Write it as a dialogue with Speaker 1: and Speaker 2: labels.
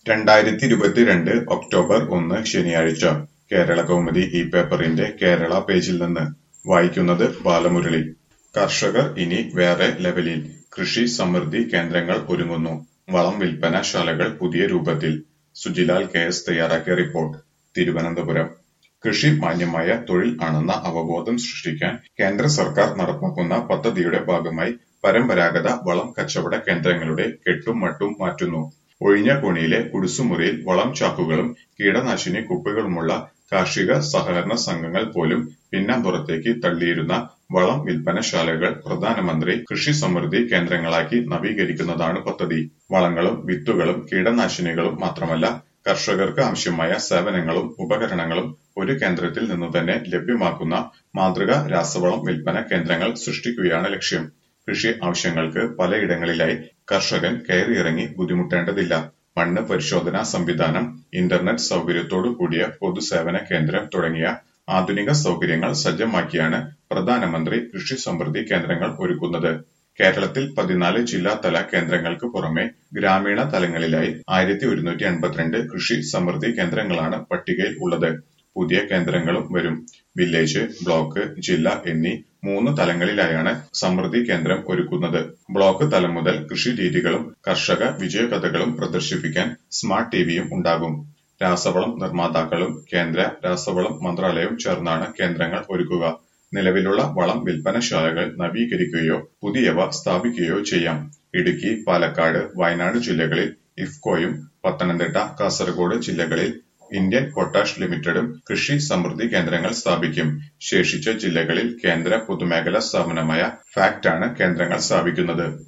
Speaker 1: രണ്ടായിരത്തി ഇരുപത്തിരണ്ട് ഒക്ടോബർ ഒന്ന് ശനിയാഴ്ച കേരള കൗമുദി ഈ പേപ്പറിന്റെ കേരള പേജിൽ നിന്ന് വായിക്കുന്നത് ബാലമുരളി കർഷകർ ഇനി വേറെ ലെവലിൽ കൃഷി സമൃദ്ധി കേന്ദ്രങ്ങൾ ഒരുങ്ങുന്നു വളം വിൽപ്പന ശാലകൾ പുതിയ രൂപത്തിൽ സുജിലാൽ കെ എസ് തയ്യാറാക്കിയ റിപ്പോർട്ട് തിരുവനന്തപുരം കൃഷി മാന്യമായ തൊഴിൽ ആണെന്ന അവബോധം സൃഷ്ടിക്കാൻ കേന്ദ്ര സർക്കാർ നടപ്പാക്കുന്ന പദ്ധതിയുടെ ഭാഗമായി പരമ്പരാഗത വളം കച്ചവട കേന്ദ്രങ്ങളുടെ കെട്ടും മട്ടും മാറ്റുന്നു ഒഴിഞ്ഞ കോണിയിലെ കുടിസുമുറിയിൽ വളം ചാക്കുകളും കീടനാശിനി കുപ്പികളുമുള്ള കാർഷിക സഹകരണ സംഘങ്ങൾ പോലും പിന്നാമ്പുറത്തേക്ക് തള്ളിയിരുന്ന വളം വിൽപ്പനശാലകൾ പ്രധാനമന്ത്രി കൃഷി സമൃദ്ധി കേന്ദ്രങ്ങളാക്കി നവീകരിക്കുന്നതാണ് പദ്ധതി വളങ്ങളും വിത്തുകളും കീടനാശിനികളും മാത്രമല്ല കർഷകർക്ക് ആവശ്യമായ സേവനങ്ങളും ഉപകരണങ്ങളും ഒരു കേന്ദ്രത്തിൽ നിന്നു തന്നെ ലഭ്യമാക്കുന്ന മാതൃക രാസവളം വിൽപ്പന കേന്ദ്രങ്ങൾ സൃഷ്ടിക്കുകയാണ് ലക്ഷ്യം കൃഷി ആവശ്യങ്ങൾക്ക് പലയിടങ്ങളിലായി കർഷകൻ കയറിയിറങ്ങി ബുദ്ധിമുട്ടേണ്ടതില്ല മണ്ണ് പരിശോധനാ സംവിധാനം ഇന്റർനെറ്റ് സൗകര്യത്തോടു കൂടിയ പൊതുസേവന കേന്ദ്രം തുടങ്ങിയ ആധുനിക സൗകര്യങ്ങൾ സജ്ജമാക്കിയാണ് പ്രധാനമന്ത്രി കൃഷി സമൃദ്ധി കേന്ദ്രങ്ങൾ ഒരുക്കുന്നത് കേരളത്തിൽ പതിനാല് ജില്ലാതല കേന്ദ്രങ്ങൾക്ക് പുറമെ ഗ്രാമീണ തലങ്ങളിലായി ആയിരത്തി ഒരുന്നൂറ്റി എൺപത്തിരണ്ട് കൃഷി സമൃദ്ധി കേന്ദ്രങ്ങളാണ് പട്ടികയിൽ ഉള്ളത് പുതിയ കേന്ദ്രങ്ങളും വരും വില്ലേജ് ബ്ലോക്ക് ജില്ല എന്നീ മൂന്ന് തലങ്ങളിലായാണ് സമൃദ്ധി കേന്ദ്രം ഒരുക്കുന്നത് ബ്ലോക്ക് തലം മുതൽ കൃഷി രീതികളും കർഷക വിജയകഥകളും പ്രദർശിപ്പിക്കാൻ സ്മാർട്ട് ടിവിയും ഉണ്ടാകും രാസവളം നിർമ്മാതാക്കളും കേന്ദ്ര രാസവളം മന്ത്രാലയവും ചേർന്നാണ് കേന്ദ്രങ്ങൾ ഒരുക്കുക നിലവിലുള്ള വളം വിൽപ്പനശാലകൾ നവീകരിക്കുകയോ പുതിയവ സ്ഥാപിക്കുകയോ ചെയ്യാം ഇടുക്കി പാലക്കാട് വയനാട് ജില്ലകളിൽ ഇഫ്കോയും പത്തനംതിട്ട കാസർഗോഡ് ജില്ലകളിൽ ഇന്ത്യൻ പൊട്ടാഷ് ലിമിറ്റഡും കൃഷി സമൃദ്ധി കേന്ദ്രങ്ങൾ സ്ഥാപിക്കും ശേഷിച്ച ജില്ലകളിൽ കേന്ദ്ര പൊതുമേഖലാ സ്ഥാപനമായ ഫാക്ട് ആണ് കേന്ദ്രങ്ങൾ സ്ഥാപിക്കുന്നത്